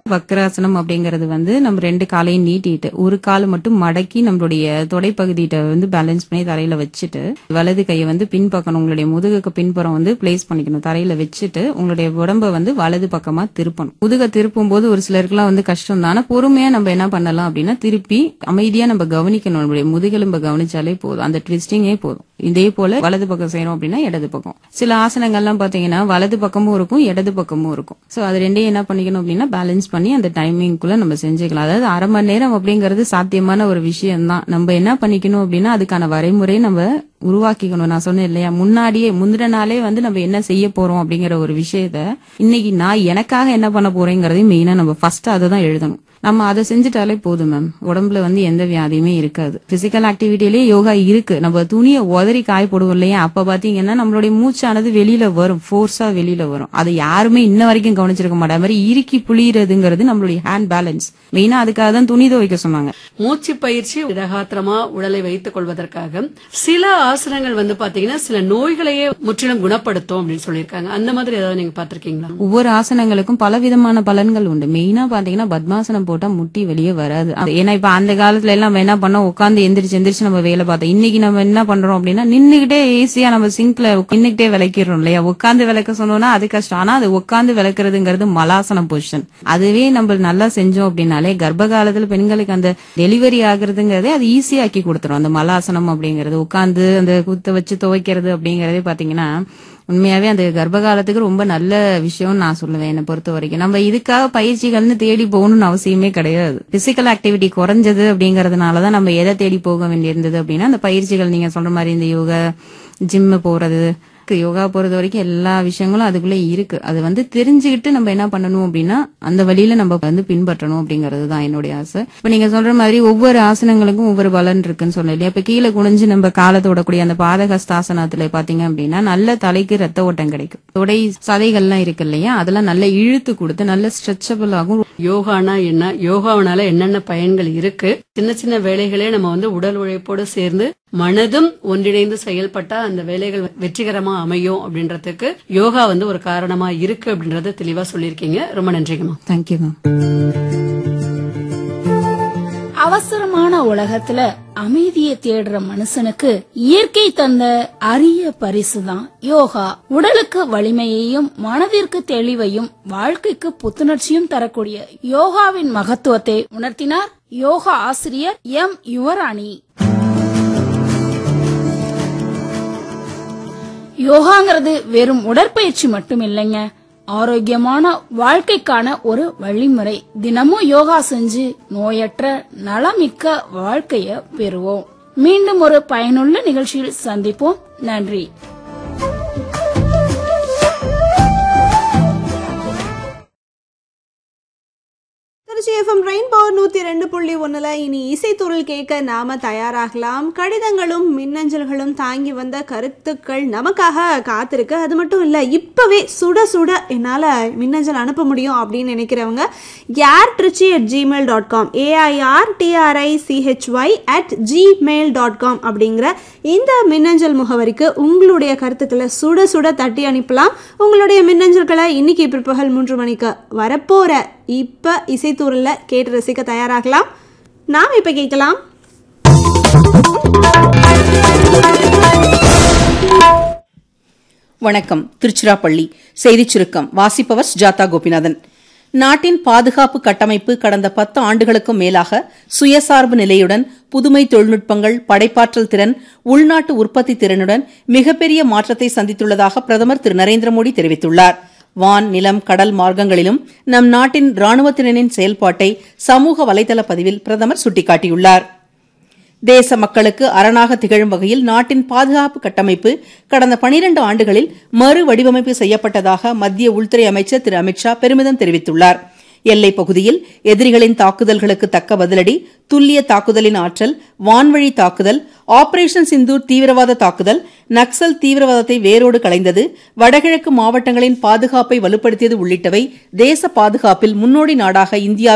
வக்ராசனம் அப்படிங்கறது வந்து நம்ம ரெண்டு காலையும் நீட்டிட்டு ஒரு கால் மட்டும் மடக்கி நம்மளுடைய தொடைப்பகுதியிட்ட வந்து பேலன்ஸ் பண்ணி தரையில வச்சுட்டு வலது கையை வந்து பின்பக்கம் உங்களுடைய முதுகுக்கு பின்புறம் வந்து பிளேஸ் பண்ணிக்கணும் தரையில வச்சுட்டு உங்களுடைய உடம்ப வந்து வலது பக்கமா திருப்பணும் முதுக திருப்பும் போது ஒரு சிலருக்குலாம் வந்து கஷ்டம் தான் ஆனா பொறுமையா நம்ம என்ன பண்ணலாம் அப்படின்னா திருப்பி அமைதியா நம்ம கவனிக்கணும் நம்மளுடைய முதுகெலும்ப கவனிச்சாலே போதும் அந்த ட்விஸ்டிங்கே போதும் இதே போல வலது பக்கம் செய்யறோம் அப்படின்னா இடது பக்கம் சில ஆசனங்கள்லாம் பாத்தீங்கன்னா வலது பக்கமும் இருக்கும் இடது பக்கமும் இருக்கும் சோ அது ரெண்டையும் என்ன பண்ணிக்கணும் அப்படின்னா பேலன்ஸ் பண்ணி அந்த டைமிங்குள்ள நம்ம செஞ்சுக்கலாம் அதாவது அரை மணி நேரம் அப்படிங்கிறது சாத்தியமான ஒரு விஷயம் தான் நம்ம என்ன பண்ணிக்கணும் அப்படின்னா அதுக்கான வரைமுறை நம்ம உருவாக்கிக்கணும் நான் சொன்னேன் இல்லையா முன்னாடியே முந்தின நாளே வந்து நம்ம என்ன செய்ய போறோம் அப்படிங்கிற ஒரு விஷயத்த இன்னைக்கு நான் எனக்காக என்ன பண்ண போறேங்கிறதையும் மெயினா நம்ம ஃபர்ஸ்ட் அதை தான் எழுதணும் நம்ம அதை செஞ்சுட்டாலே போதும் மேம் உடம்புல வந்து எந்த வியாதியுமே இருக்காது பிசிக்கல் ஆக்டிவிட்டிலேயே யோகா இருக்கு நம்ம துணியை உதறி காய போடுவோம் இல்லையா அப்ப பாத்தீங்கன்னா நம்மளுடைய மூச்சானது வெளியில வரும் ஃபோர்ஸா வெளியில வரும் அதை யாருமே இன்ன வரைக்கும் கவனிச்சிருக்க மாட்டாங்க மாதிரி இறுக்கி புளியறதுங்கிறது நம்மளுடைய ஹேண்ட் பேலன்ஸ் மெயினா அதுக்காக தான் துணி துவைக்க சொன்னாங்க மூச்சு பயிற்சி திடகாத்திரமா உடலை வைத்துக் கொள்வதற்காக சில ஆசனங்கள் வந்து பாத்தீங்கன்னா சில நோய்களையே முற்றிலும் குணப்படுத்தும் அப்படின்னு சொல்லியிருக்காங்க அந்த மாதிரி ஏதாவது நீங்க பாத்திருக்கீங்களா ஒவ்வொரு ஆசனங்களுக்கும் பல விதமான பலன்கள் உண்டு மெயினா பாத்தீங்கன்னா பத்மாசனம் போட்டா முட்டி வெளியே வராது அது- ஏன்னா இப்ப அந்த காலத்துல எல்லாம் நம்ம என்ன பண்ணோம் உட்காந்து எந்திரிச்சு எந்திரிச்சு நம்ம வேலை பார்த்தோம் இன்னைக்கு நம்ம என்ன பண்றோம் அப்படின்னா நின்னுகிட்டே ஈஸியா நம்ம சிங்க்ல நின்னுகிட்டே விளக்கிடுறோம் இல்லையா உட்காந்து விளக்க சொன்னோம்னா அது கஷ்டம் ஆனா அது உட்காந்து விளக்குறதுங்கிறது மலாசனம் பொசிஷன் அதுவே நம்ம நல்லா செஞ்சோம் அப்படின்னாலே கர்ப்ப காலத்துல பெண்களுக்கு அந்த டெலிவரி ஆகுறதுங்கிறதே அது ஈஸியாக்கி கொடுத்துரும் அந்த மலாசனம் அப்படிங்கறது உட்காந்து அந்த குத்த வச்சு துவைக்கிறது அப்படிங்கறதே பாத்தீங்கன்னா உண்மையாவே அந்த கர்ப்ப காலத்துக்கு ரொம்ப நல்ல விஷயம்னு நான் சொல்லுவேன் என்னை பொறுத்த வரைக்கும் நம்ம இதுக்காக பயிற்சிகள்னு தேடி போகணும்னு அவசியமே கிடையாது பிசிக்கல் ஆக்டிவிட்டி குறைஞ்சது அப்படிங்கறதுனாலதான் நம்ம எதை தேடி போக வேண்டியிருந்தது அப்படின்னா அந்த பயிற்சிகள் நீங்க சொல்ற மாதிரி இந்த யோகா ஜிம்மு போறது யோகா பொறுத்த வரைக்கும் எல்லா விஷயங்களும் அதுக்குள்ள இருக்கு அது வந்து தெரிஞ்சுக்கிட்டு நம்ம என்ன பண்ணணும் அப்படின்னா அந்த வழியில நம்ம வந்து பின்பற்றணும் அப்படிங்கிறது தான் என்னுடைய ஆசை இப்ப நீங்க சொல்ற மாதிரி ஒவ்வொரு ஆசனங்களுக்கும் ஒவ்வொரு பலன் இருக்குன்னு சொன்னேன் இல்லையா இப்ப கீழே குனிஞ்சு நம்ம காலத்தோடக்கூடிய அந்த பாதகஸ்தாசனத்துல பாத்தீங்க அப்படின்னா நல்ல தலைக்கு ரத்த ஓட்டம் கிடைக்கும் தொடை சதைகள்லாம் இருக்கு இல்லையா அதெல்லாம் நல்ல இழுத்து கொடுத்து நல்ல ஸ்ட்ரெச்சபிள் ஆகும் யோகானா என்ன யோகாவனால என்னென்ன பயன்கள் இருக்கு சின்ன சின்ன வேலைகளே நம்ம வந்து உடல் உழைப்போடு சேர்ந்து மனதும் ஒன்றிணைந்து செயல்பட்டா அந்த வேலைகள் வெற்றிகரமா அமையும் அப்படின்றதுக்கு யோகா வந்து ஒரு காரணமா இருக்கு அப்படின்றத தெளிவா சொல்லியிருக்கீங்க ரொம்ப நன்றிங்கம்மா தேங்க்யூ மேம் அவசரமான உலகத்துல அமைதியை தேடுற மனுஷனுக்கு இயற்கை தந்த அரிய பரிசுதான் யோகா உடலுக்கு வலிமையையும் மனதிற்கு தெளிவையும் வாழ்க்கைக்கு புத்துணர்ச்சியும் தரக்கூடிய யோகாவின் மகத்துவத்தை உணர்த்தினார் யோகா ஆசிரியர் எம் யுவராணி யோகாங்கிறது வெறும் உடற்பயிற்சி மட்டும் இல்லைங்க ஆரோக்கியமான வாழ்க்கைக்கான ஒரு வழிமுறை தினமும் யோகா செஞ்சு நோயற்ற நலமிக்க வாழ்க்கைய பெறுவோம் மீண்டும் ஒரு பயனுள்ள நிகழ்ச்சியில் சந்திப்போம் நன்றி திருச்சி எஃப்எம் ரெயின்போ நூற்றி ரெண்டு புள்ளி ஒன்றில் இனி இசைத்துறல் கேட்க நாம தயாராகலாம் கடிதங்களும் மின்னஞ்சல்களும் தாங்கி வந்த கருத்துக்கள் நமக்காக காத்திருக்கு அது மட்டும் இல்லை இப்போவே சுட சுட என்னால் மின்னஞ்சல் அனுப்ப முடியும் அப்படின்னு நினைக்கிறவங்க யார் Trichy at Gmail dot com A I R T R I C H Y at Gmail dot com அப்படிங்கிற இந்த மின்னஞ்சல் முகவரிக்கு உங்களுடைய கருத்துக்களை சுட சுட தட்டி அனுப்பலாம் உங்களுடைய மின்னஞ்சல்களை இன்னைக்கு பிற்பகல் மூன்று மணிக்கு வரப்போற இப்ப இசைத்தூரில் கேட்டு ரசிக்க தயாராகலாம் நாம் இப்ப கேட்கலாம் வணக்கம் திருச்சிராப்பள்ளி செய்திச் சுருக்கம் வாசிப்பவர் ஜாதா கோபிநாதன் நாட்டின் பாதுகாப்பு கட்டமைப்பு கடந்த பத்து ஆண்டுகளுக்கும் மேலாக சுயசார்பு நிலையுடன் புதுமை தொழில்நுட்பங்கள் படைப்பாற்றல் திறன் உள்நாட்டு உற்பத்தி திறனுடன் மிகப்பெரிய மாற்றத்தை சந்தித்துள்ளதாக பிரதமர் திரு நரேந்திர மோடி தெரிவித்துள்ளார் வான் நிலம் கடல் மார்க்கங்களிலும் நம் நாட்டின் ராணுவத்தினரின் செயல்பாட்டை சமூக வலைதள பதிவில் பிரதமர் சுட்டிக்காட்டியுள்ளார் தேச மக்களுக்கு அரணாக திகழும் வகையில் நாட்டின் பாதுகாப்பு கட்டமைப்பு கடந்த பனிரண்டு ஆண்டுகளில் மறு வடிவமைப்பு செய்யப்பட்டதாக மத்திய உள்துறை அமைச்சர் திரு அமித்ஷா பெருமிதம் தெரிவித்துள்ளார் எல்லைப் பகுதியில் எதிரிகளின் தாக்குதல்களுக்கு தக்க பதிலடி துல்லிய தாக்குதலின் ஆற்றல் வான்வழி தாக்குதல் ஆபரேஷன் சிந்தூர் தீவிரவாத தாக்குதல் நக்சல் தீவிரவாதத்தை வேரோடு களைந்தது வடகிழக்கு மாவட்டங்களின் பாதுகாப்பை வலுப்படுத்தியது உள்ளிட்டவை தேச பாதுகாப்பில் முன்னோடி நாடாக இந்தியா